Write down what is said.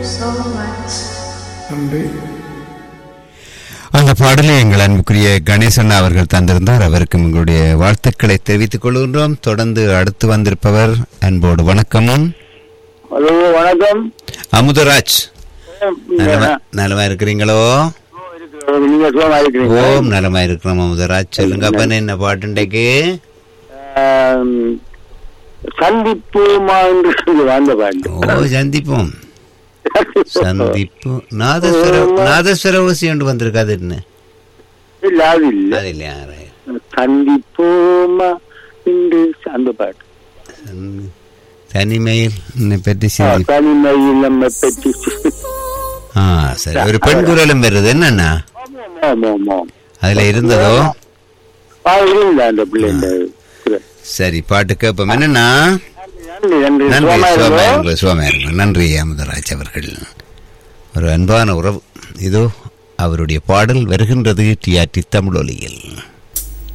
so much. நன்றி அந்த பாடலை எங்கள் அன்புக்குரிய கணேசன் அவர்கள் தந்திருந்தார் அவருக்கு எங்களுடைய வாழ்த்துக்களை தெரிவித்துக் கொள்கின்றோம் தொடர்ந்து அடுத்து வந்திருப்பவர் அன்போடு வணக்கமும் ஹலோ வணக்கம் அமுதராஜ் நலமா நலமா இருக்கிறீங்களோ நீங்க சுகமா இருக்கிறீங்க ஓம் நலமா இருக்கிறோம் அமுதராஜ் சொல்லுங்க அப்ப என்ன பாட்டுண்டைக்கு ஆம், சந்திப்போமா என்று சொல்லி வாழ்ந்த பாட்டு ஓ சந்திப்போம் சந்திப்பு நாதஸ்வர நாதஸ்வர ஊசி ஒன்று வந்திருக்காது என்ன இல்ல அது இல்ல அது இல்லையா right. சந்திப்போமா என்று அந்த பாட்டு சந்தி- தனிமையில் என்னை பற்றி ஆ, சிந்தி தனிமையில் நம்ம பற்றி ஆ சரி ஒரு பெண் குரலும் வருது என்னண்ணா ஆமாம், ஆமாம். அதுல இருந்ததோ ஆ, இருந்தா அந்த பிள்ளைங்க சரி பாட்டு கேட்போம் என்னண்ணா நன்றி நன்றி நன்றி சுகமா சுவாமா இருங்கோ. இருங்கள் சுவாமா இருங்கள் நன்றி அமுதராஜ் அவர்கள் ஒரு அன்பான உறவு இதோ அவருடைய பாடல் வருகின்றது டிஆர்டி தமிழொலியில்